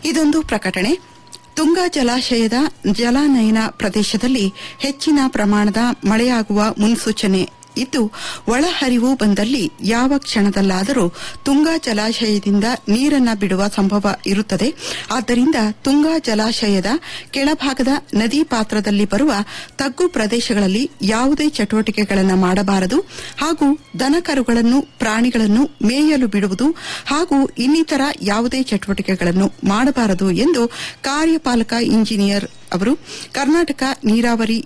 ಇದೊಂದು ಪ್ರಕಟಣೆ ತುಂಗಾ ಜಲಾಶಯದ ಜಲಾನಯನ ಪ್ರದೇಶದಲ್ಲಿ ಹೆಚ್ಚಿನ ಪ್ರಮಾಣದ ಮಳೆಯಾಗುವ ಮುನ್ಸೂಚನೆ ಇದ್ದು ಒಳಹರಿವು ಬಂದಲ್ಲಿ ಯಾವ ಕ್ಷಣದಲ್ಲಾದರೂ ತುಂಗಾ ಜಲಾಶಯದಿಂದ ನೀರನ್ನ ಬಿಡುವ ಸಂಭವ ಇರುತ್ತದೆ ಆದ್ದರಿಂದ ತುಂಗಾ ಜಲಾಶಯದ ಕೆಳಭಾಗದ ನದಿ ಪಾತ್ರದಲ್ಲಿ ಬರುವ ತಗ್ಗು ಪ್ರದೇಶಗಳಲ್ಲಿ ಯಾವುದೇ ಚಟುವಟಿಕೆಗಳನ್ನು ಮಾಡಬಾರದು ಹಾಗೂ ದನಕರುಗಳನ್ನು ಪ್ರಾಣಿಗಳನ್ನು ಮೇಯಲು ಬಿಡುವುದು ಹಾಗೂ ಇನ್ನಿತರ ಯಾವುದೇ ಚಟುವಟಿಕೆಗಳನ್ನು ಮಾಡಬಾರದು ಎಂದು ಕಾರ್ಯಪಾಲಕ ಇಂಜಿನಿಯರ್ ಅವರು ಕರ್ನಾಟಕ ನೀರಾವರಿ